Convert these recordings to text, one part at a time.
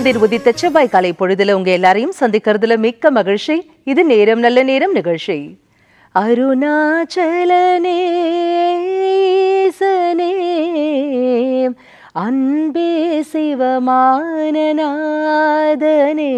கதிர் உதித்த செவ்வாய் காலை பொழுதுல உங்க எல்லாரையும் சந்திக்கிறதுல மிக்க மகிழ்ச்சி இது நேரம் நல்ல நேரம் நிகழ்ச்சி அருணாச்சலனே ஈசனே, அன்பே சிவமானநாதனே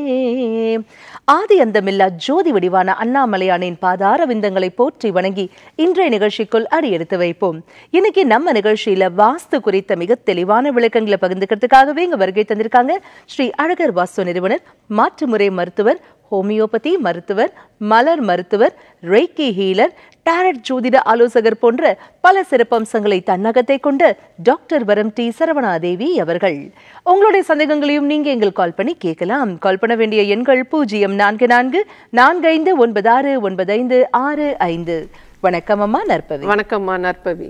ஆதி அந்தமில்லா ஜோதி வடிவான அண்ணாமலையானின் பாதார விந்தங்களை போற்றி வணங்கி இன்றைய நிகழ்ச்சிக்குள் அடியெடுத்து வைப்போம் இன்னைக்கு நம்ம நிகழ்ச்சியில வாஸ்து குறித்த மிக தெளிவான விளக்கங்களை பகிர்ந்துக்கிறதுக்காகவே இங்க வருகை தந்திருக்காங்க ஸ்ரீ அழகர் வாஸ்து நிறுவனர் மாற்றுமுறை மருத்துவர் ஹோமியோபதி மருத்துவர் மலர் மருத்துவர் ரெய்கி ஹீலர் டாரட் ஜோதிட ஆலோசகர் போன்ற பல சிறப்பம்சங்களை தன்னகத்தை கொண்ட டாக்டர் வரம் டி சரவணாதேவி அவர்கள் உங்களுடைய சந்தேகங்களையும் நீங்க எங்கள் கால் பண்ணி கேட்கலாம் கால் பண்ண வேண்டிய எண்கள் பூஜ்ஜியம் நான்கு நான்கு நான்கு ஐந்து ஒன்பது ஆறு ஒன்பது ஐந்து ஆறு ஐந்து வணக்கம் அம்மா நற்பவி வணக்கம்மா நற்பவி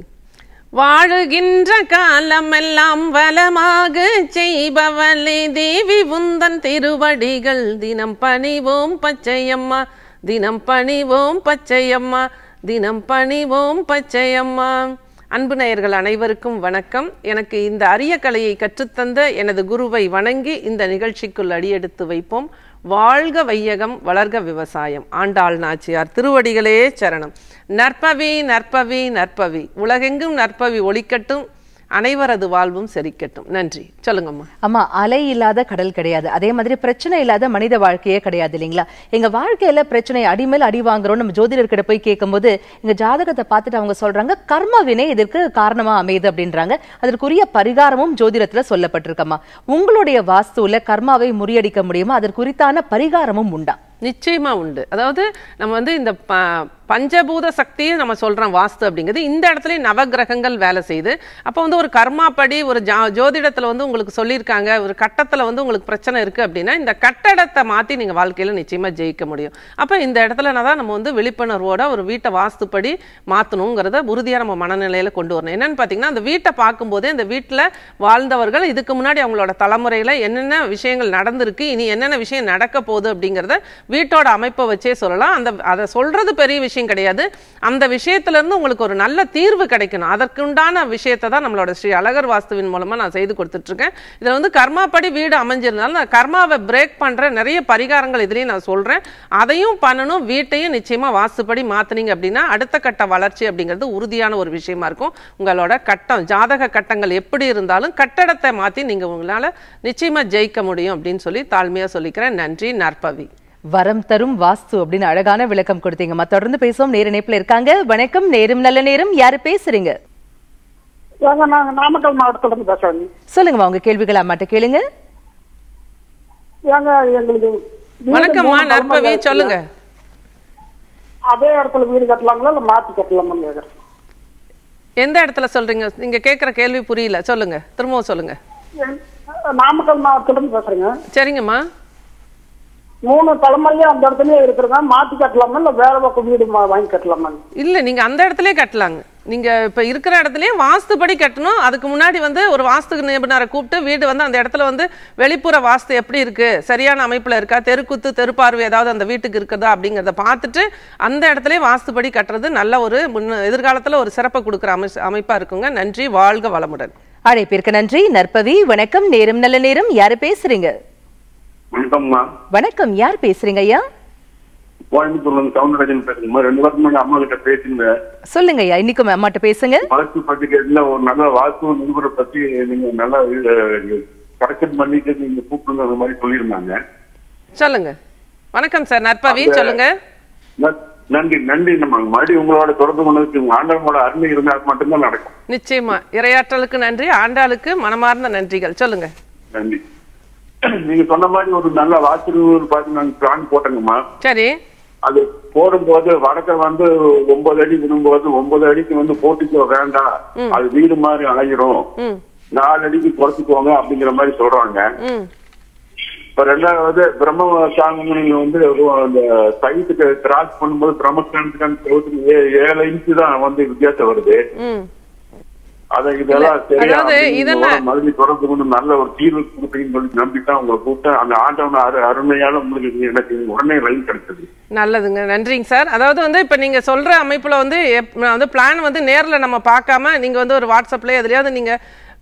வாழுகின்ற காலமெல்லாம் வளமாக செய்பவளே தேவி உந்தன் திருவடிகள் தினம் பணிவோம் பச்சையம்மா தினம் பணிவோம் பச்சையம்மா தினம் பணிவோம் பச்சையம்மா அன்பு நேயர்கள் அனைவருக்கும் வணக்கம் எனக்கு இந்த அரிய கலையை கற்றுத்தந்த எனது குருவை வணங்கி இந்த நிகழ்ச்சிக்குள் அடியெடுத்து வைப்போம் வாழ்க வையகம் வளர்க விவசாயம் ஆண்டாள் நாச்சியார் திருவடிகளே சரணம் நற்பவி நற்பவி நற்பவி உலகெங்கும் நற்பவி ஒளிக்கட்டும் அனைவரது வாழ்வும் செரிக்கட்டும் நன்றி சொல்லுங்கம்மா அம்மா அலை இல்லாத கடல் கிடையாது அதே மாதிரி பிரச்சனை இல்லாத மனித வாழ்க்கையே கிடையாது இல்லைங்களா எங்க வாழ்க்கையில பிரச்சனை அடிமேல் அடி வாங்குறோம் நம்ம ஜோதிடர்கிட்ட போய் கேட்கும்போது எங்க ஜாதகத்தை பார்த்துட்டு அவங்க சொல்றாங்க கர்ம வினை இதற்கு காரணமா அமையுது அப்படின்றாங்க அதற்குரிய பரிகாரமும் ஜோதிடத்துல சொல்லப்பட்டிருக்கம்மா உங்களுடைய வாஸ்துல கர்மாவை முறியடிக்க முடியுமா அதற்குறித்தான பரிகாரமும் உண்டா நிச்சயமா உண்டு அதாவது நம்ம வந்து இந்த ப- பஞ்சபூத சக்தியை நம்ம சொல்றோம் வாஸ்து அப்படிங்கிறது இந்த இடத்துல நவகிரகங்கள் வேலை செய்யுது அப்போ வந்து ஒரு கர்மாப்படி ஒரு ஜா ஜோதிடத்துல வந்து உங்களுக்கு சொல்லியிருக்காங்க ஒரு கட்டத்துல வந்து உங்களுக்கு பிரச்சனை இருக்கு அப்படின்னா இந்த கட்டடத்தை மாத்தி நீங்க வாழ்க்கையில நிச்சயமா ஜெயிக்க முடியும் அப்போ இந்த இடத்துல தான் நம்ம வந்து விழிப்புணர்வோட ஒரு வீட்டை வாஸ்துப்படி மாத்தணுங்கிறத உறுதியா நம்ம மனநிலையில கொண்டு வரணும் என்னன்னு பாத்தீங்கன்னா அந்த வீட்டை பார்க்கும்போதே இந்த வீட்டுல வாழ்ந்தவர்கள் இதுக்கு முன்னாடி அவங்களோட தலைமுறையில என்னென்ன விஷயங்கள் நடந்திருக்கு இனி என்னென்ன விஷயம் நடக்க போகுது அப்படிங்கிறத வீட்டோட அமைப்பை வச்சே சொல்லலாம் அந்த அதை சொல்றது பெரிய விஷயம் கிடையாது அந்த விஷயத்துல இருந்து உங்களுக்கு ஒரு நல்ல தீர்வு கிடைக்கணும் அதற்குண்டான விஷயத்தை தான் நம்மளோட ஸ்ரீ அழகர் வாஸ்துவின் மூலமா நான் செய்து கொடுத்துட்டு இருக்கேன் இதுல வந்து கர்மாப்படி வீடு அமைஞ்சிருந்தாலும் நான் கர்மாவை பிரேக் பண்ற நிறைய பரிகாரங்கள் இதுலயும் நான் சொல்றேன் அதையும் பண்ணணும் வீட்டையும் நிச்சயமா வாஸ்துப்படி மாத்துனீங்க அப்படின்னா அடுத்த கட்ட வளர்ச்சி அப்படிங்கிறது உறுதியான ஒரு விஷயமா இருக்கும் உங்களோட கட்டம் ஜாதக கட்டங்கள் எப்படி இருந்தாலும் கட்டடத்தை மாத்தி நீங்க உங்களால நிச்சயமா ஜெயிக்க முடியும் அப்படின்னு சொல்லி தாழ்மையா சொல்லிக்கிறேன் நன்றி நற்பவி வரம் தரும் வாஸ்து அப்படின்னு அழகான விளக்கம் கொடுத்தீங்கம்மா தொடர்ந்து பேசுவோம் நேர இணைப்புல இருக்காங்க வணக்கம் நேரம் நல்ல நேரம் யாரு பேசுறீங்க ஏங்க நாங்க நாமக்கல் மாவட்டத்துல இருந்து பேசுறோங்க சொல்லுங்கம்மா உங்க கேள்விகள் அம்மாட்ட கேளுங்க ஏங்க எங்களுக்கு வீடு வணக்கம்மா மூணு நற்பவி தலைமுறை சொல்லுங்க இருக்குங்க. அதே இடத்துல வீடு கட்டலாங்களா இல்ல மாத்தி கட்டலாமா கேக்குறேன் எந்த இடத்துல சொல்றீங்க நீங்க கேக்குற கேள்வி புரியல சொல்லுங்க திரும்பவும் சொல்லுங்க என்- நாமக்கல் மாவட்டத்துல இருந்து பேசுறேங்க சரிங்கம்மா மூணு தலைமுறையா அந்த இடத்துலயே இருக்கிறதா மாத்தி கட்டலாமா இல்ல வேற பக்கம் வீடு மா- வாங்கி கட்டலாமா இல்ல நீங்க அந்த இடத்துலயே கட்டலாங்க நீங்க இப்ப இருக்கிற இடத்துலயே வாஸ்துபடி கட்டணும் அதுக்கு முன்னாடி வந்து ஒரு வாஸ்து நிபுணரை கூப்பிட்டு வீடு வந்து அந்த இடத்துல வந்து வெளிப்புற வாஸ்து எப்படி இருக்கு சரியான அமைப்புல இருக்கா தெருக்குத்து தெருப்பார்வை ஏதாவது அந்த வீட்டுக்கு இருக்குதா அப்படிங்கறத பார்த்துட்டு அந்த இடத்துலயே வாஸ்துபடி கட்டுறது நல்ல ஒரு முன்ன எதிர்காலத்துல ஒரு சிறப்பை கொடுக்குற அமை அமைப்பா இருக்குங்க நன்றி வாழ்க வளமுடன் அழைப்பிற்கு நன்றி நற்பவி வணக்கம் நேரம் நல்ல நேரம் யாரு பேசுறீங்க வணக்கம்மா வணக்கம் யார் பேசுறீங்க ஐயா கோயம்புத்தூர்ல இருந்து சவுந்தரராஜன் பேசுறேம்மா ரெண்டு வாரத்துக்கு முன்னாடி அம்மா கிட்ட பேசியிருந்தேன் சொல்லுங்க ஐயா இன்னைக்கும் அம்மாட்ட பேசுங்க வாஸ்து பத்தி கேட்டுல ஒரு நல்ல வாஸ்து நிபுணரை பத்தி நீங்க நல்லா கரெக்ஷன் பண்ணிட்டு நீங்க கூப்பிடுங்க அந்த மாதிரி சொல்லியிருந்தாங்க சொல்லுங்க வணக்கம் சார் நற்பவி சொல்லுங்க ந- நன்றி நன்றி நம்ம மறுபடியும் உங்களோட தொடர்பு கொண்டதுக்கு உங்க ஆண்டவனோட அருமை இருந்தால் மட்டும்தான் நடக்கும் நிச்சயமா இரையாற்றலுக்கு நன்றி ஆண்டாளுக்கு மனமார்ந்த நன்றிகள் சொல்லுங்க நன்றி நீங்க சொன்ன மாதிரி ஒரு நல்ல வாஸ்து நிபுணர் பார்த்து நாங்க பிளான் போட்டோங்கம்மா சரி அது போடும்போது வடக்க வந்து ஒன்பது அடி விடும்போது ஒன்பது அடிக்கு வந்து போட்டுக்கோ வேண்டாம் அது வீடு மாதிரி ஆயிரும் ம் நாலு அடிக்கு குறைச்சிக்கோங்க அப்படிங்கிற மாதிரி சொல்றாங்க ம் இப்ப ரெண்டாவது பிரம்ம சாங்கம் நீங்க வந்து அந்த சைட்டுக்கு கிராஸ் பண்ணும்போது பிரம்மஸ்தானத்துக்கு செவத்துக்கு ஏ- ஏழு இன்ச்சு தான் வந்து வித்தியாசம் வருது ம் அதை இதெல்லாம் சரியா அதாவது இதெல்லாம் மறுபடி தொடர்பு கொண்டு நல்ல ஒரு தீர்வு கொடுப்பீங்கன்னு சொல்லி நம்பித்தான் உங்களை கூப்பிட்டேன் அந்த ஆண்டவன அரு அருமையால உங்களுக்கு எனக்கு உடனே லைன் கிடைச்சது நல்லதுங்க நன்றிங்க சார் அதாவது வந்து இப்போ நீங்க சொல்ற அமைப்புல வந்து எப்- நான் வந்து பிளான் வந்து நேர்ல நம்ம பார்க்காம நீங்க வந்து ஒரு வாட்ஸ்அப்ல எதுலயாவது நீங்க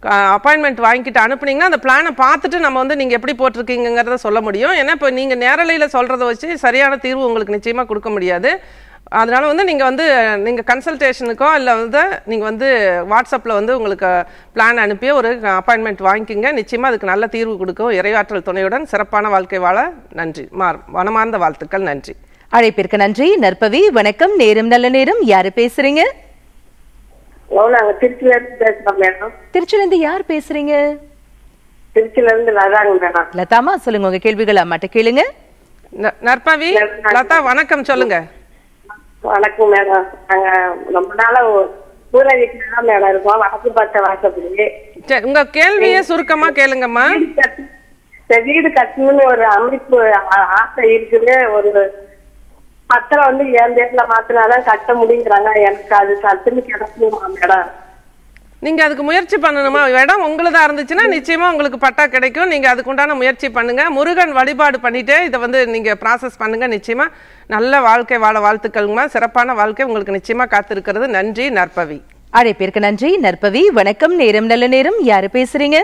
அப்பாயின்மெண்ட் வாங்கிட்டு அனுப்புனீங்கன்னா அந்த பிளானை பார்த்துட்டு நம்ம வந்து நீங்கள் எப்படி போட்டிருக்கீங்கிறத சொல்ல முடியும் ஏன்னா இப்போ நீங்கள் நேரலையில் சொல்கிறத வச்சு சரியான தீர்வு உங்களுக்கு நிச்சயமாக கொடுக்க முடியாது அதனால வந்து நீங்கள் வந்து நீங்கள் கன்சல்டேஷனுக்கோ இல்லை வந்து நீங்கள் வந்து வாட்ஸ்அப்பில் வந்து உங்களுக்கு பிளான் அனுப்பி ஒரு அப்பாயின்மெண்ட் வாங்கிக்கிங்க நிச்சயமாக அதுக்கு நல்ல தீர்வு கொடுக்கும் இறையாற்றல் துணையுடன் சிறப்பான வாழ்க்கை வாழ நன்றி மார் மனமார்ந்த வாழ்த்துக்கள் நன்றி அழைப்பிற்கு நன்றி நற்பவி வணக்கம் நேரம் நல்ல நேரம் யாரு பேசுறீங்க ஹலோ நாங்க திருச்சில இருந்து பேசுறோம் மேடம் திருச்சில இருந்து யார் பேசுறீங்க திருச்சில இருந்து லதாங்க மேடம் லதாமா சொல்லுங்க உங்க கேள்விகள் அம்மாட்ட கேளுங்க ந- நற்பவி லதா வணக்கம் சொல்லுங்க வணக்கம் மேடம் நாங்க ரொம்ப நாளா ஊ- ஊர வீட்டுல தான் மேடம் இருக்கோம் வடக்கு பார்த்த வாசப்படி சரி உங்க கேள்வியை சுருக்கமா கேளுங்கம்மா வீடு கட்டு இந்த வீடு கட்டணும்னு ஒரு அமைப்பு ஆ- ஆசை இருக்குது ஒரு பத்திரம் வந்து என் பேர்ல மாத்தினாதான் கட்ட முடியுங்கிறாங்க எனக்கு அது சட்டுன்னு கிடைக்குமா மேடம் நீங்க அதுக்கு முயற்சி பண்ணணுமா இடம் உங்களுதா இருந்துச்சுன்னா நிச்சயமா உங்களுக்கு பட்டா கிடைக்கும் நீங்க அதுக்கு உண்டான முயற்சி பண்ணுங்க முருகன் வழிபாடு பண்ணிட்டு இதை வந்து நீங்க ப்ராசஸ் பண்ணுங்க நிச்சயமா நல்ல வாழ்க்கை வாழ வாழ்த்துக்கள்மா சிறப்பான வாழ்க்கை உங்களுக்கு நிச்சயமா காத்திருக்கிறது நன்றி நற்பவி அழைப்பிற்கு நன்றி நற்பவி வணக்கம் நேரம் நல்ல நேரம் யாரு பேசுறீங்க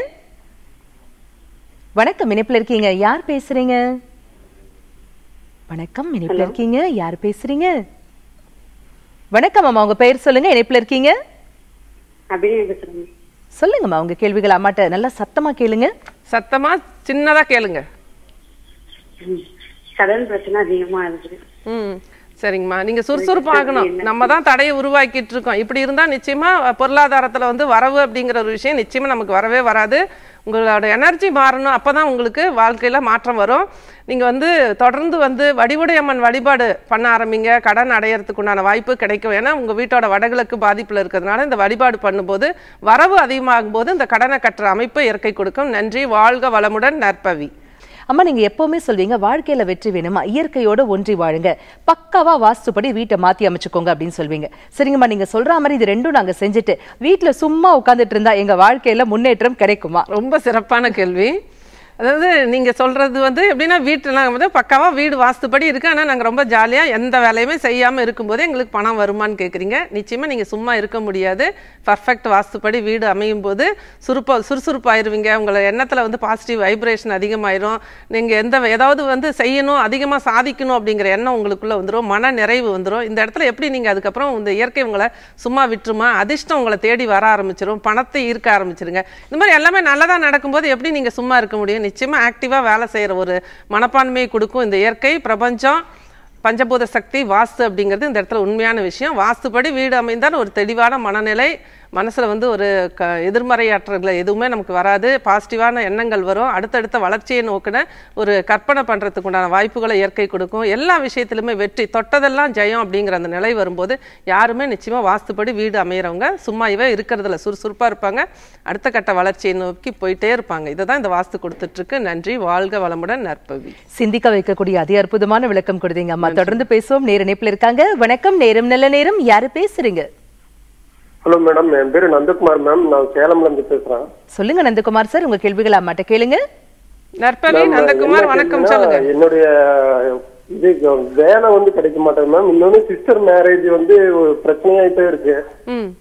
வணக்கம் இணைப்புல இருக்கீங்க யார் பேசுறீங்க வணக்கம் இணைப்புல இருக்கீங்க யார் பேசுறீங்க வணக்கம் அம்மா உங்க பெயர் சொல்லுங்க இணைப்புல இருக்கீங்க அப்படின்னு பேசுறேன் சொல்லுங்கம்மா உங்க கேள்விகள் அம்மாட்ட நல்லா சத்தமா கேளுங்க சத்தமா சின்னதா கேளுங்க கடன் பிரச்சனை அதிகமா இருக்குது ம் சரிங்கம்மா நீங்க சுறுசுறுப்பாகணும் நம்ம தான் தடையை உருவாக்கிட்டு இருக்கோம் இப்படி இருந்தா நிச்சயமா பொருளாதாரத்துல வந்து வரவு அப்படிங்கிற ஒரு விஷயம் நிச்சயமா நமக்கு வரவே வராது உங்களோட எனர்ஜி மாறணும் அப்பதான் உங்களுக்கு வாழ்க்கையில மாற்றம் வரும் நீங்க வந்து தொடர்ந்து வந்து வடிவுடையம்மன் வழிபாடு பண்ண ஆரம்பிங்க கடன் அடையறதுக்கு உண்டான வாய்ப்பு கிடைக்கும் ஏன்னா உங்க வீட்டோட வடகிழக்கு பாதிப்புல இருக்கிறதுனால இந்த வழிபாடு பண்ணும்போது வரவு அதிகமாகும் போது இந்த கடனை கட்டுற அமைப்பு இயற்கை கொடுக்கும் நன்றி வாழ்க வளமுடன் நற்பவி அம்மா நீங்க எப்பவுமே சொல்வீங்க வாழ்க்கையில வெற்றி வேணுமா இயற்கையோட ஒன்றி வாழுங்க பக்காவா வாஸ்துப்படி வீட்டை மாத்தி அமைச்சுக்கோங்க அப்படின்னு சொல்வீங்க சரிங்கம்மா நீங்க சொல்ற மாதிரி இது ரெண்டும் நாங்க செஞ்சுட்டு வீட்ல சும்மா உட்கார்ந்துட்டு இருந்தா எங்க வாழ்க்கையில முன்னேற்றம் கிடைக்குமா ரொம்ப சிறப்பான கேள்வி அதாவது நீங்க சொல்றது வந்து எப்படின்னா வீட்டுல வந்து பக்காவா வீடு வாஸ்துப்படி இருக்கு ஆனா நாங்க ரொம்ப ஜாலியா எந்த வேலையுமே செய்யாம இருக்கும்போது எங்களுக்கு பணம் வருமான்னு கேக்குறீங்க நிச்சயமா நீங்க சும்மா இருக்க முடியாது பர்ஃபெக்ட் வாஸ்துப்படி வீடு அமையும் போது சுறுப்பா சுறுசுறுப்பாயிருவீங்க உங்களை எண்ணத்துல வந்து பாசிட்டிவ் வைப்ரேஷன் அதிகமாயிரும் நீங்க எந்த ஏதாவது வந்து செய்யணும் அதிகமா சாதிக்கணும் அப்படிங்கிற எண்ணம் உங்களுக்குள்ள வந்துரும் மன நிறைவு வந்துரும் இந்த இடத்துல எப்படி நீங்க அதுக்கப்புறம் இந்த இயற்கை உங்களை சும்மா விட்டுருமா அதிர்ஷ்டம் உங்களை தேடி வர ஆரம்பிச்சிரும் பணத்தை ஈர்க்க ஆரம்பிச்சிருங்க இந்த மாதிரி எல்லாமே நல்லதா நடக்கும்போது எப்படி நீங்க சும்மா இருக்க முடியும் நிச்சயமா ஆக்டிவா வேலை செய்யற ஒரு மனப்பான்மையை கொடுக்கும் இந்த இயற்கை பிரபஞ்சம் பஞ்சபூத சக்தி வாஸ்து அப்படிங்கிறது இந்த இடத்துல உண்மையான விஷயம் வாஸ்துப்படி வீடு அமைந்தால் ஒரு தெளிவான மனநிலை மனசுல வந்து ஒரு க எதிர்மறையாற்றல்கள் எதுவுமே நமக்கு வராது பாசிட்டிவான எண்ணங்கள் வரும் அடுத்தடுத்த வளர்ச்சியை நோக்கின ஒரு கற்பனை பண்றதுக்கு உண்டான வாய்ப்புகளை இயற்கை கொடுக்கும் எல்லா விஷயத்திலுமே வெற்றி தொட்டதெல்லாம் ஜெயம் அப்படிங்கிற அந்த நிலை வரும்போது யாருமே நிச்சயமா வாஸ்துப்படி வீடு அமையறவங்க சும்மாவே இருக்கிறதுல சுறுசுறுப்பா இருப்பாங்க அடுத்த கட்ட வளர்ச்சியை நோக்கி போயிட்டே இருப்பாங்க இதை தான் இந்த வாஸ்து கொடுத்துட்டு இருக்கு நன்றி வாழ்க வளமுடன் நற்பவி சிந்திக்க வைக்கக்கூடிய அதி அற்புதமான விளக்கம் கொடுத்தீங்க அம்மா தொடர்ந்து பேசுவோம் நேர இணைப்புல இருக்காங்க வணக்கம் நேரம் நல்ல நேரம் யாரு பேசுறீங்க ஹலோ மேடம் என் பேரு நந்தகுமார் மேம் நான் சேலம்ல இருந்து பேசுறேன் சொல்லுங்க நந்தகுமார் சார் உங்க கேள்விகள் அம்மாட்ட கேளுங்க நற்பவி மேம், நந்தகுமார் என்ன வணக்கம் கேட்டீங்கன்னா, சொல்லுங்க என்னுடைய இது வேலை வந்து கிடைக்க மாட்டேங்குது மேம் இன்னொன்னு சிஸ்டர் மேரேஜ் வந்து ஒரு பிரச்சனையாயிட்டே இருக்கு ம்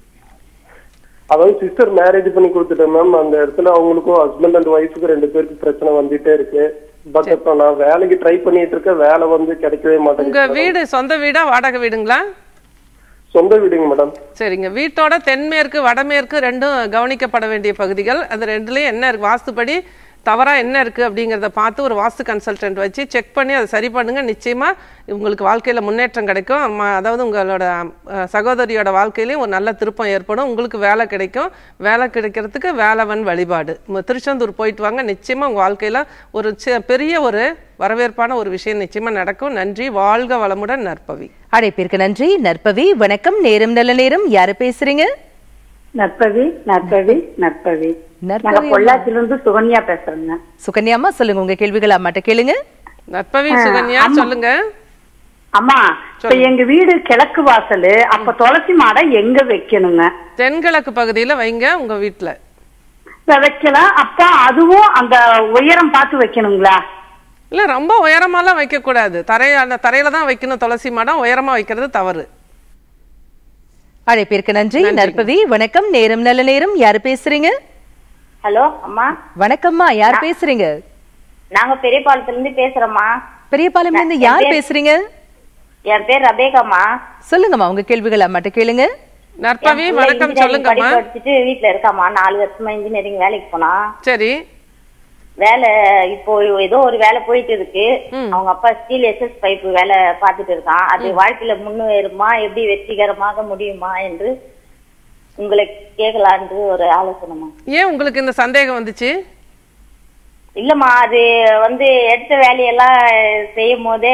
அதாவது சிஸ்டர் மேரேஜ் பண்ணி கொடுத்துட்டேன் மேம் அந்த இடத்துல அவங்களுக்கும் ஹஸ்பண்ட் அண்ட் ஒய்ஃபுக்கு ரெண்டு பேருக்கு பிரச்சனை வந்துட்டே இருக்கு பட் இப்போ நான் வேலைக்கு ட்ரை பண்ணிட்டு இருக்கேன் வேலை வந்து கிடைக்கவே உங்க மாட்டேங்குது வீடு சொந்த வீடா வாடகை வீடுங்களா சொந்த வீடுங்க மேடம் சரிங்க வீட்டோட தென்மேற்கு வடமேற்கு ரெண்டும் கவனிக்கப்பட வேண்டிய பகுதிகள் அது ரெண்டுலயும் என்ன இருக்கு வாஸ்துப்படி தவறா என்ன இருக்கு அப்படிங்கிறத பார்த்து ஒரு வாஸ்து கன்சல்டன்ட் வச்சு செக் பண்ணி அதை சரி பண்ணுங்க நிச்சயமா உங்களுக்கு வாழ்க்கையில முன்னேற்றம் கிடைக்கும் ம- அதாவது உங்களோட அஹ், சகோதரியோட வாழ்க்கையிலயும் ஒரு நல்ல திருப்பம் ஏற்படும் உங்களுக்கு வேலை கிடைக்கும் வேலை கிடைக்கிறதுக்கு வேலவன் வழிபாடு ம- திருச்செந்தூர் போயிட்டு வாங்க நிச்சயமா உங்க வாழ்க்கையில ஒரு சி- பெரிய ஒரு வரவேற்பான ஒரு விஷயம் நிச்சயமா நடக்கும் நன்றி வாழ்க வளமுடன் நற்பவி அழைப்பிற்கு நன்றி நற்பவி வணக்கம் நேரம் நல்ல நேரம் யாரு பேசுறீங்க நற்பவி நற்பவி நற்பவி நற்பவி நாங்க அம்மா. பொள்ளாச்சியில இருந்து சுகன்யா பேசுறேங்க சுகன்யாமா சொல்லுங்க உங்க கேள்விகள் அம்மாட்ட கேளுங்க நற்பவி சுகன்யா சொல்லுங்க அம்மா இப்ப எங்க வீடு கிழக்கு வாசலு அப்ப துளசி மாடை எங்க வைக்கணுங்க தென்கிழக்கு பகுதியில வைங்க உங்க வீட்ல இப்ப வைக்கலாம் அப்ப அதுவும் அந்த உயரம் பார்த்து வைக்கணுங்களா இல்ல ரொம்ப உயரமாலாம் வைக்க கூடாது தரைய அந்த தரையில தான் வைக்கணும் துளசி மடம் உயரமா வைக்கிறது தவறு அழைப்பிற்கு நன்றி நற்பவி வணக்கம் நேரம் நல்ல நேரம் யாரு பேசுறீங்க ஹலோ அம்மா வணக்கம்மா யார் பேசுறீங்க நாங்க பெரியபாளையத்துல இருந்து பேசுறோம்மா பெரியபாளையம்ல இருந்து யார் பேசுறீங்க என் பேர் ரபேகாம்மா சொல்லுங்கம்மா உங்க கேள்விகள் அம்மாட்ட கேளுங்க நற்பவி என் புள்ள வணக்கம் engineering சொல்லுங்கம்மா படிப்பு படிச்சுட்டு வீட்டுல இருக்காம்மா நாலு வருஷமா இன்ஜினியரிங் வேலைக்கு போனா சரி வேலை இப்போ ஏதோ ஒரு வேலை போயிட்டு இருக்கு அவங்க அப்பா ஸ்டீல் எஸ்எஸ் பைப் வேலை பார்த்துட்டு இருக்கான் அது வாழ்க்கையில முன்னேறுமா எப்படி வெற்றிகரமாக முடியுமா என்று உங்களை கேட்கலான்னு ஒரு ஆலோசனைமா ஏன் உங்களுக்கு இந்த சந்தேகம் வந்துச்சு இல்லம்மா அது வந்து எடுத்த வேலையெல்லாம் செய்யும் போதே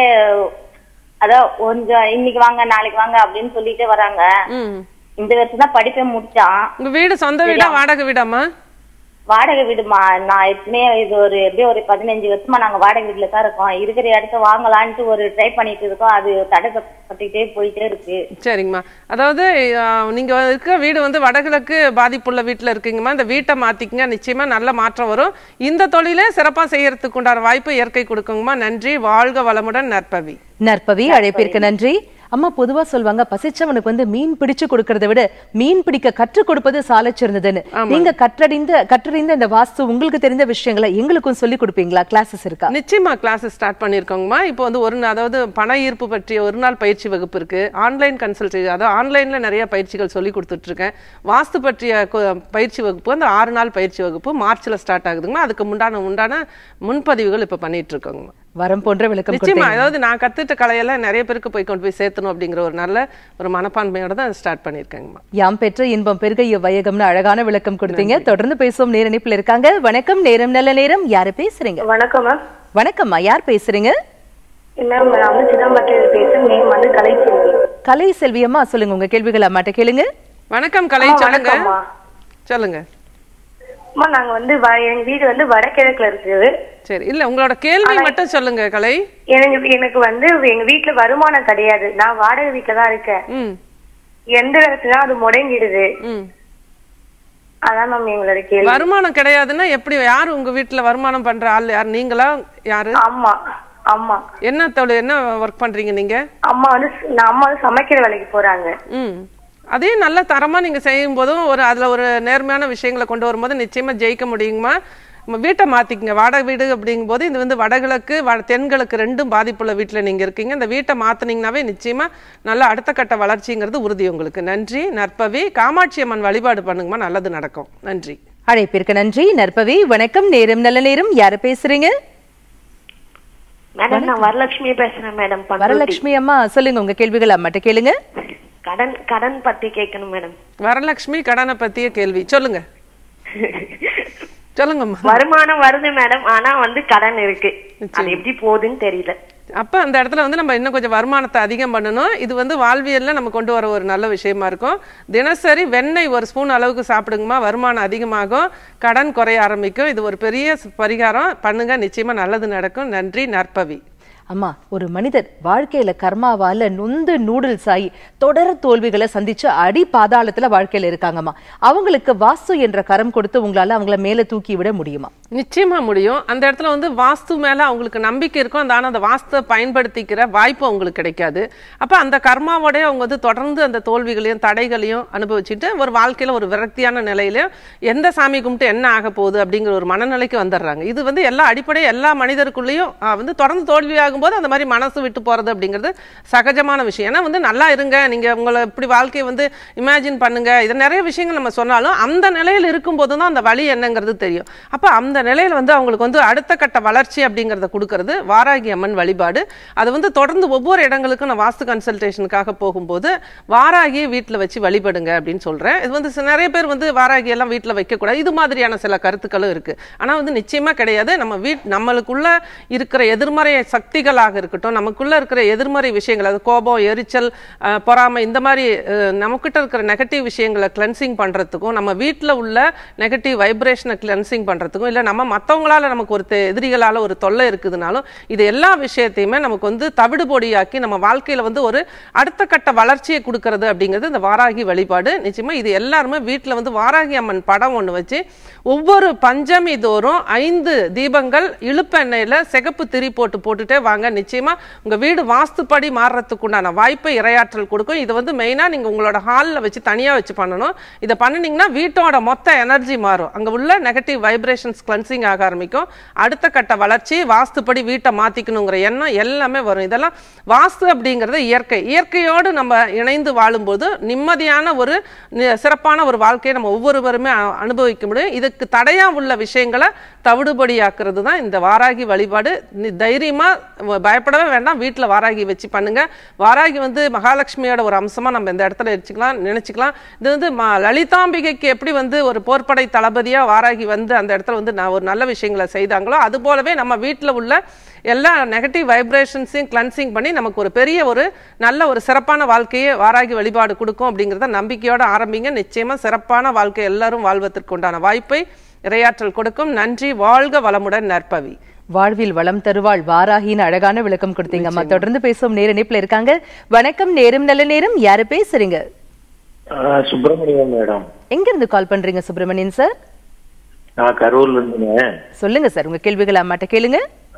அதான் கொஞ்சம் இன்னைக்கு வாங்க நாளைக்கு வாங்க அப்படின்னு சொல்லிட்டு வராங்க ம் இந்த வருஷம் தான் படிப்பை முடிச்சான் உங்க வீடு சொந்த வீடா வாடகை வீடாம்மா வாடகை வீடுமா நான் எப்பவுமே இது ஒரு எப்படியும் ஒரு பதினஞ்சு வருஷமா நாங்க வாடகை வீட்டுல தான் இருக்கோம் இருக்கிற இடத்த வாங்கலான்ட்டு ஒரு ட்ரை பண்ணிட்டு இருக்கோம் அது தடைப்பட்டுக்கிட்டே போயிட்டே இருக்கு சரிங்கம்மா அதாவது அஹ், நீங்க இருக்க வீடு வந்து வடகிழக்கு பாதிப்புள்ள வீட்டுல இருக்கீங்கம்மா இந்த வீட்டை மாத்திக்கங்க நிச்சயமா நல்ல மாற்றம் வரும் இந்த தொழிலை சிறப்பா செய்யறதுக்கு உண்டான வாய்ப்பு இயற்கை கொடுக்குங்கம்மா நன்றி வாழ்க வளமுடன் நற்பவி நற்பவி அழைப்பிற்கு நன்றி அம்மா பொதுவா சொல்வாங்க பசிச்சவனுக்கு வந்து மீன் பிடிச்சு கொடுக்கறதை விட மீன் பிடிக்க கற்றுக் கொடுப்பது சாலச் சிறந்ததுன்னு நீங்க கற்றறிந்த கற்றறிந்த இந்த வாஸ்து உங்களுக்கு தெரிந்த விஷயங்களை எங்களுக்கும் சொல்லி கொடுப்பீங்களா கிளாஸஸ் இருக்கா நிச்சயமா கிளாஸஸ் ஸ்டார்ட் பண்ணியிருக்கோங்கம்மா இப்போ வந்து ஒரு நாள் அதாவது பண ஈர்ப்பு பற்றிய ஒரு நாள் பயிற்சி வகுப்பு இருக்கு ஆன்லைன் கன்சல்டேஷன் அதாவது ஆன்லைன்ல நிறைய பயிற்சிகள் சொல்லி கொடுத்துட்டு இருக்கேன் வாஸ்து பற்றிய கு- பயிற்சி வகுப்பு அந்த ஆறு நாள் பயிற்சி வகுப்பு மார்ச்ல ஸ்டார்ட் ஆகுதுங்கம்மா அதுக்கு முண்டான உண்டான முன்பதிவுகள் இப்போ பண்ணிட்டு இருக்கோங்கம்மா வரம் போன்ற விளக்கம் நிச்சயமா கொடுத்தீங்க. அதாவது நான் கத்துட்ட கலையெல்லாம் நிறைய பேருக்கு போய் கொண்டு போய் சேர்த்தணும் அப்படிங்கிற ஒரு நல்ல ஒரு மனப்பான்மையோட தான் ஸ்டார்ட் பண்ணியிருக்கேங்கம்மா யாம் பெற்ற இன்பம் பெருகைய வையகம்னு அழகான விளக்கம் கொடுத்தீங்க தொடர்ந்து பேசுவோம் நேரணிப்புல இருக்காங்க வணக்கம் நேரம் நல்ல நேரம் யாரு பேசுறீங்க வணக்கம் மேம் வணக்கம்மா யார் பேசுறீங்க மேம் நான் வந்து சிதம்பரத்தில் பேசுறேன் நேம் வந்து கலைச்செல்வி கலை செல்வி அம்மா சொல்லுங்க உங்க கேள்விகள் அம்மாட்ட கேளுங்க வணக்கம் கலை ஆ, சொல்லுங்க வணக்கம்மா. சொல்லுங்க அம்மா நாங்க வந்து வ- எங்க வீடு வந்து வடகிழக்குல இருக்குது சரி இல்ல உங்களோட கேள்வி மட்டும் சொல்லுங்க கலை எனக்கு எனக்கு வந்து எங்க வீட்டுல வருமானம் கிடையாது நான் வாடகை வீட்டுல தான் இருக்கேன் ம் எந்த இடத்துல அது முடங்கிடுது ம் அதான் மேம் எங்களோட கேள்வி வருமானம் கிடையாதுன்னா எப்படி யாரு உங்க வீட்டுல வருமானம் பண்ற ஆள் யார் நீங்களா யாரு ஆமா ஆமா என்ன தொழில் என்ன ஒர்க் பண்றீங்க நீங்க அம்மா வந்து ஸ்- நான் அம்மா வந்து சமைக்கிற வேலைக்கு போறாங்க ம் அதே நல்ல தரமா நீங்க செய்யும் போதும் ஒரு அதுல ஒரு நேர்மையான விஷயங்களை கொண்டு வரும்போது நிச்சயமா ஜெயிக்க முடியுங்கம்மா நம்ம வீட்டை மாத்திக்கங்க வாடகை வீடு அப்படிங்கும் போது இது வந்து வடகிழக்கு வட தென்கிழக்கு ரெண்டும் பாதிப்புள்ள வீட்டுல நீங்க இருக்கீங்க இந்த வீட்டை மாத்துனீங்கன்னாவே நிச்சயமா நல்ல அடுத்த கட்ட வளர்ச்சிங்கிறது உறுதி உங்களுக்கு நன்றி நற்பவி காமாட்சி அம்மன் வழிபாடு பண்ணுங்கம்மா நல்லது நடக்கும் நன்றி அழைப்பிற்கு நன்றி நற்பவி வணக்கம் நேரம் நல்ல நேரம் யாரு பேசுறீங்க மேடம் நான் வரலட்சுமி பேசுறேன் மேடம் பண்ருட்டி. வரலட்சுமி அம்மா சொல்லுங்க உங்க கேள்விகள் அம்மாட்ட கேளுங்க கடன் கடன் பத்தி கேட்கணும் மேடம் வரலட்சுமி கடனை பத்திய கேள்வி சொல்லுங்க சொல்லுங்கம்மா வருமானம் வருது மேடம் ஆனா வந்து கடன் இருக்கு அது எப்படி போகுதுன்னு தெரியல அப்ப அந்த இடத்துல வந்து நம்ம இன்னும் கொஞ்சம் வருமானத்தை அதிகம் பண்ணணும் இது வந்து வாழ்வியல்ல நம்ம கொண்டு வர ஒரு நல்ல விஷயமா இருக்கும் தினசரி வெண்ணெய் ஒரு ஸ்பூன் அளவுக்கு சாப்பிடுங்கம்மா வருமானம் அதிகமாகும் கடன் குறைய ஆரம்பிக்கும் இது ஒரு பெரிய ஸ்- பரிகாரம் பண்ணுங்க நிச்சயமா நல்லது நடக்கும் நன்றி நற்பவி அம்மா ஒரு மனிதர் வாழ்க்கையில கர்மாவால நொந்து நூடுல்ஸ் ஆகி தொடர் தோல்விகளை சந்திச்சு அடி பாதாளத்துல வாழ்க்கையில இருக்காங்கம்மா அவங்களுக்கு வாஸ்து என்ற கரம் கொடுத்து உங்களால அவங்கள மேல தூக்கி விட முடியுமா நிச்சயமா முடியும் அந்த இடத்துல வந்து வாஸ்து மேல அவங்களுக்கு நம்பிக்கை இருக்கும் அந்த ஆனா அந்த வாஸ்துவை பயன்படுத்திக்கிற வாய்ப்பு அவங்களுக்கு கிடைக்காது அப்ப அந்த கர்மாவோடய அவங்க வந்து தொடர்ந்து அந்த தோல்விகளையும் தடைகளையும் அனுபவிச்சுட்டு ஒரு வாழ்க்கையில ஒரு விரக்தியான நிலையில எந்த சாமி கும்பிட்டு என்ன ஆக போகுது அப்படிங்கிற ஒரு மனநிலைக்கு வந்துடுறாங்க இது வந்து எல்லா அடிப்படை எல்லா மனிதருக்குள்ளேயும் ஆஹ், வந்து தொடர்ந்து தோல்வி ஆகும்போது அந்த மாதிரி மனசு விட்டு போறது அப்படிங்கிறது சகஜமான விஷயம் ஏன்னா வந்து நல்லா இருங்க நீங்க உங்களை இப்படி வாழ்க்கையை வந்து இமேஜின் பண்ணுங்க இது நிறைய விஷயங்கள் நம்ம சொன்னாலும் அந்த நிலையில் இருக்கும்போது தான் அந்த வழி என்னங்கிறது தெரியும் அப்ப அந்த நிலையில வந்து அவங்களுக்கு வந்து அடுத்த கட்ட வளர்ச்சி அப்படிங்கறத கொடுக்கறது வாராகி அம்மன் வழிபாடு அது வந்து தொடர்ந்து ஒவ்வொரு இடங்களுக்கும் நான் வாஸ்து கன்சல்டேஷனுக்காக போகும்போது வாராகியை வீட்டில் வச்சு வழிபடுங்க அப்படின்னு சொல்றேன் இது வந்து சி- நிறைய பேர் வந்து வாராகி எல்லாம் வீட்டில் வைக்கக்கூடாது இது மாதிரியான சில கருத்துக்களும் இருக்கு ஆனா வந்து நிச்சயமா கிடையாது நம்ம வீட் நம்மளுக்குள்ள இருக்கிற எதிர்மறை சக்திகளாக இருக்கட்டும் நமக்குள்ள இருக்கிற எதிர்மறை விஷயங்கள் அது கோபம் எரிச்சல் அஹ், பொறாமை இந்த மாதிரி அஹ், நமக்கிட்ட இருக்கிற நெகட்டிவ் விஷயங்களை கிளென்சிங் பண்றதுக்கும் நம்ம வீட்டில் உள்ள நெகட்டிவ் வைப்ரேஷனை கிளென்சிங் பண்றதுக்கும் இல்லை நம்ம மற்றவங்களால நமக்கு ஒரு தெ- எதிரிகளால ஒரு தொல்லை இருக்குதுனாலும் இது எல்லா விஷயத்தையுமே நமக்கு வந்து தவிடு பொடியாக்கி நம்ம வாழ்க்கையில வந்து ஒரு அடுத்த கட்ட வளர்ச்சியை கொடுக்கறது அப்படிங்கிறது இந்த வாராகி வழிபாடு நிச்சயமா இது எல்லாருமே வீட்டில் வந்து வாராகி அம்மன் படம் ஒன்று வச்சு ஒவ்வொரு பஞ்சமி தோறும் ஐந்து தீபங்கள் இழுப்பெண்ணெயில சிகப்பு திரி போட்டு போட்டுட்டே வாங்க வாங்க நிச்சயமா உங்க வீடு வாஸ்துப்படி மாறுறதுக்கு உண்டான வாய்ப்பை இரையாற்றல் கொடுக்கும் இது வந்து மெயினா நீங்க உங்களோட ஹாலில் வச்சு தனியா வச்சு பண்ணணும் இதை பண்ணினீங்கன்னா வீட்டோட மொத்த எனர்ஜி மாறும் அங்க உள்ள நெகட்டிவ் வைப்ரேஷன்ஸ் கிளன்சிங் ஆக ஆரம்பிக்கும் அடுத்த கட்ட வளர்ச்சி வாஸ்துப்படி வீட்டை மாத்திக்கணுங்கிற எண்ணம் எல்லாமே வரும் இதெல்லாம் வாஸ்து அப்படிங்கிறது இயற்கை இயற்கையோடு நம்ம இணைந்து வாழும்போது நிம்மதியான ஒரு நி- சிறப்பான ஒரு வாழ்க்கையை நம்ம ஒவ்வொருவருமே அ- அனுபவிக்க முடியும் இதுக்கு தடையா உள்ள விஷயங்களை தவிடுபடியாக்குறது தான் இந்த வாராகி வழிபாடு நி- தைரியமா வ- பயப்படவே வேண்டாம் வீட்டில் வாராகி வச்சு பண்ணுங்க வாராகி வந்து மகாலட்சுமியோட ஒரு அம்சமா நம்ம இந்த இடத்துல வச்சுக்கலாம் நினைச்சுக்கலாம் இது வந்து ம- லலிதாம்பிகைக்கு எப்படி வந்து ஒரு போர்ப்படை தளபதியா வாராகி வந்து அந்த இடத்துல வந்து நான் ஒரு நல்ல விஷயங்களை செய்தாங்களோ அது போலவே நம்ம வீட்டில் உள்ள எல்லா நெகட்டிவ் வைப்ரேஷன்ஸையும் கிளன்சிங் பண்ணி நமக்கு ஒரு பெரிய ஒரு நல்ல ஒரு சிறப்பான வாழ்க்கையை வாராகி வழிபாடு கொடுக்கும் அப்படிங்கிறத நம்பிக்கையோட ஆரம்பிங்க நிச்சயமா சிறப்பான வாழ்க்கை எல்லாரும் வாழ்வதற்கு உண்டான வாய்ப்பை இரையாற்றல் கொடுக்கும் நன்றி வாழ்க வளமுடன் நற்பவி வாழ்வில் வளம் தருவாள் வாராகின்னு அழகான விளக்கம் கொடுத்தீங்க அம்மா தொடர்ந்து பேசுவோம் நேர இணைப்புல இருக்காங்க வணக்கம் நேரம் நல்ல நேரம் யாரு பேசுறீங்க சுப்பிரமணியம் மேடம் எங்க இருந்து கால் பண்றீங்க சுப்பிரமணியன் சார் நான் கரூர்ல இருந்துங்க சொல்லுங்க சார் உங்க கேள்விகள் அம்மாட்ட கேளுங்க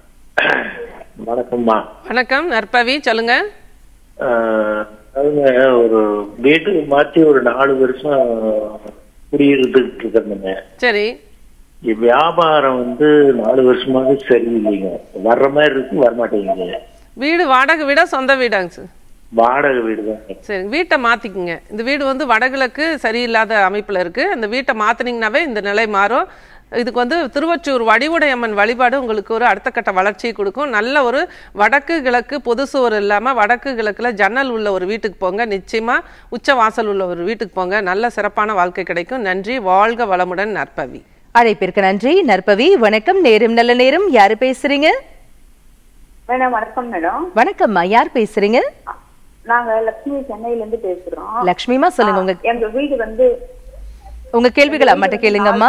வணக்கம்மா வணக்கம் நற்பவி சொல்லுங்க ஆஹ், அதாவதுங்க ஒரு வீடு மாத்தி ஒரு நாலு வருஷம் குடியிருந்துட்டு இருக்கிறேங்க சரி வியாபாரம் வந்து நாலு வருஷமாவே சரியில்லைங்க வர்ற மாதிரி இருக்கு வரமாட்டேங்குது வீடு வாடகை வீடா சொந்த வீடாங்க சார் வாடகை வீடு தான் சரி வீட்டை மாத்திக்குங்க இந்த வீடு வந்து வடகிழக்கு சரியில்லாத அமைப்புல இருக்கு அந்த வீட்டை மாத்தினீங்கன்னாவே இந்த நிலை மாறும் இதுக்கு வந்து திருவொற்றியூர் வடிவுடையம்மன் வழிபாடு உங்களுக்கு ஒரு அடுத்த கட்ட வளர்ச்சியை கொடுக்கும் நல்ல ஒரு வடக்கு கிழக்கு பொது சுவர் இல்லாம வடக்கு கிழக்குல ஜன்னல் உள்ள ஒரு வீட்டுக்கு போங்க நிச்சயமா உச்ச வாசல் உள்ள ஒரு வீட்டுக்கு போங்க நல்ல சிறப்பான வாழ்க்கை கிடைக்கும் நன்றி வாழ்க வளமுடன் நற்பவி அழைப்பிற்கு நன்றி நற்பவி வணக்கம் நேரம் நல்ல நேரம் யாரு பேசுறீங்க மேடம் வணக்கம் மேடம் வணக்கம்மா யார் பேசுறீங்க நாங்க லட்சுமி சென்னையில இருந்து பேசுறோம் லக்ஷ்மிமா சொல்லுங்க உங்க எங்க வீடு வந்து உங்க கேள்விகள் அம்மாட்ட கேளுங்கம்மா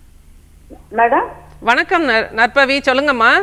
மேடம் வணக்கம் நற்- நற்பவி சொல்லுங்கம்மா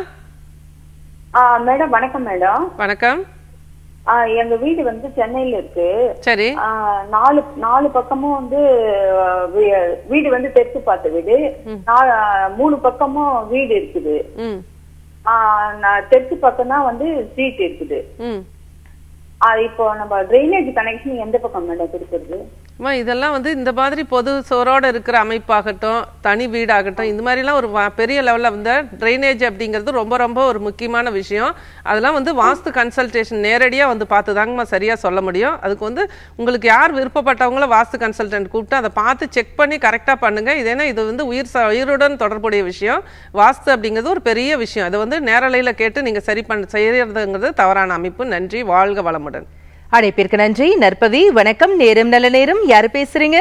ஆ, மேடம் வணக்கம் மேடம் வணக்கம் ஆ, எங்க வீடு வந்து சென்னையில இருக்கு சரி ஆ, நாலு நாலு பக்கமும் வந்து ஆ, வீ- வீடு வந்து தெற்கு பார்த்த வீடு நா- மூணு பக்கமும் வீடு இருக்குது ம் ஆ, நான் தெற்கு பக்கம் தான் வந்து ஸ்ட்ரீட் இருக்குது ம் ஆ, இப்போ நம்ம ட்ரைனேஜ் கனெக்ஷன் எந்த பக்கம் மேடம் கொடுக்கறது அம்மா இதெல்லாம் வந்து இந்த மாதிரி பொது சோரோட இருக்கிற அமைப்பாகட்டும் தனி வீடாகட்டும் இந்த மாதிரிலாம் ஒரு வ- பெரிய லெவலில் வந்து ட்ரைனேஜ் அப்படிங்கிறது ரொம்ப ரொம்ப ஒரு முக்கியமான விஷயம் அதெல்லாம் வந்து வாஸ்து கன்சல்டேஷன் நேரடியாக வந்து பார்த்து தாங்கம்மா சரியாக சொல்ல முடியும் அதுக்கு வந்து உங்களுக்கு யார் விருப்பப்பட்டவங்கள வாஸ்து கன்சல்டன்ட் கூப்பிட்டு அதை பார்த்து செக் பண்ணி கரெக்டாக பண்ணுங்க இது ஏன்னா இது வந்து உயிர் ச உயிருடன் தொடர்புடைய விஷயம் வாஸ்து அப்படிங்கிறது ஒரு பெரிய விஷயம் அதை வந்து நேரலையில் கேட்டு நீங்கள் சரி பண்ண செய்யறதுங்கிறது தவறான அமைப்பு நன்றி வாழ்க வளமுடன் அழைப்பிற்கு நன்றி நற்பவி வணக்கம் நேரம் நல்ல நேரம் யாரு பேசுறீங்க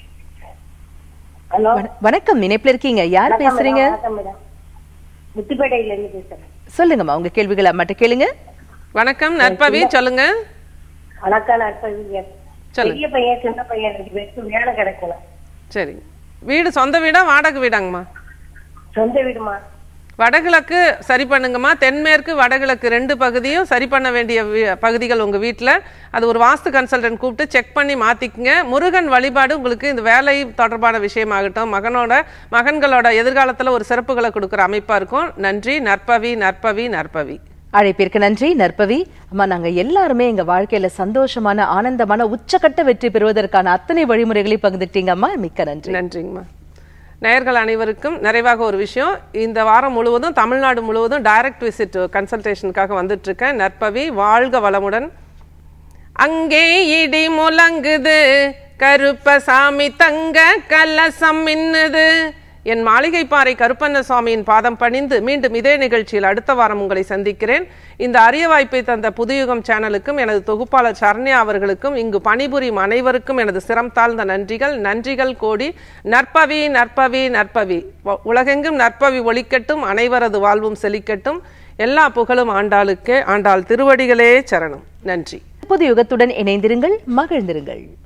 ஹலோ வண- வணக்கம் இணைப்புல இருக்கீங்க யார் பேசுறீங்க மேடம் முத்துப்பேட்டையில இருந்து பேசுறேன் சொல்லுங்கம்மா உங்க கேள்விகள் அம்மாட்ட கேளுங்க வணக்கம் நற்பவி சொல்லுங்க வணக்கம் நட்பவிங்க சொல்லுங்க. பெரிய பையன் சின்ன பையன் ரெண்டு பேருக்கு வேலை கிடைக்கல சரி வீடு சொந்த வீடா வாடகை வீடாங்கம்மா சொந்த வீடுமா வடகிழக்கு சரி பண்ணுங்கம்மா தென்மேற்கு வடகிழக்கு ரெண்டு பகுதியும் சரி பண்ண வேண்டிய வி- பகுதிகள் உங்கள் வீட்டில் அது ஒரு வாஸ்து கன்சல்டன்ட் கூப்பிட்டு செக் பண்ணி மாற்றிக்குங்க முருகன் வழிபாடு உங்களுக்கு இந்த வேலை தொடர்பான விஷயமாகட்டும் மகனோட மகன்களோட எதிர்காலத்தில் ஒரு சிறப்புகளை கொடுக்குற அமைப்பாக இருக்கும் நன்றி நற்பவி நற்பவி நற்பவி அழைப்பிற்கு நன்றி நற்பவி அம்மா நாங்க எல்லாருமே எங்க வாழ்க்கையில சந்தோஷமான ஆனந்தமான உச்சக்கட்ட வெற்றி பெறுவதற்கான அத்தனை வழிமுறைகளையும் பகிர்ந்துட்டீங்க அம்மா மிக்க நன்றி நன்றிங்கம்மா நேயர்கள் அனைவருக்கும் நிறைவாக ஒரு விஷயம் இந்த வாரம் முழுவதும் தமிழ்நாடு முழுவதும் டைரக்ட் விசிட் கன்சல்டேஷனுக்காக வந்துட்டு இருக்கேன் நற்பவி வாழ்க வளமுடன் அங்கே இடி முழங்குது கருப்பசாமி தங்க கலசம் மின்னுது என் மாளிகைப்பாறை கருப்பண்ண சுவாமியின் பாதம் பணிந்து மீண்டும் இதே நிகழ்ச்சியில் அடுத்த வாரம் உங்களை சந்திக்கிறேன் இந்த அரிய வாய்ப்பை தந்த புதுயுகம் சேனலுக்கும் எனது தொகுப்பாளர் சரண்யா அவர்களுக்கும் இங்கு பணிபுரியும் அனைவருக்கும் எனது சிரம் தாழ்ந்த நன்றிகள் நன்றிகள் கோடி நற்பவி நற்பவி நற்பவி வ- உலகெங்கும் நற்பவி ஒழிக்கட்டும் அனைவரது வாழ்வும் செழிக்கட்டும் எல்லா புகழும் ஆண்டாளுக்கே ஆண்டாள் திருவடிகளே சரணம் நன்றி புது யுகத்துடன் இணைந்திருங்கள் மகிழ்ந்திருங்கள்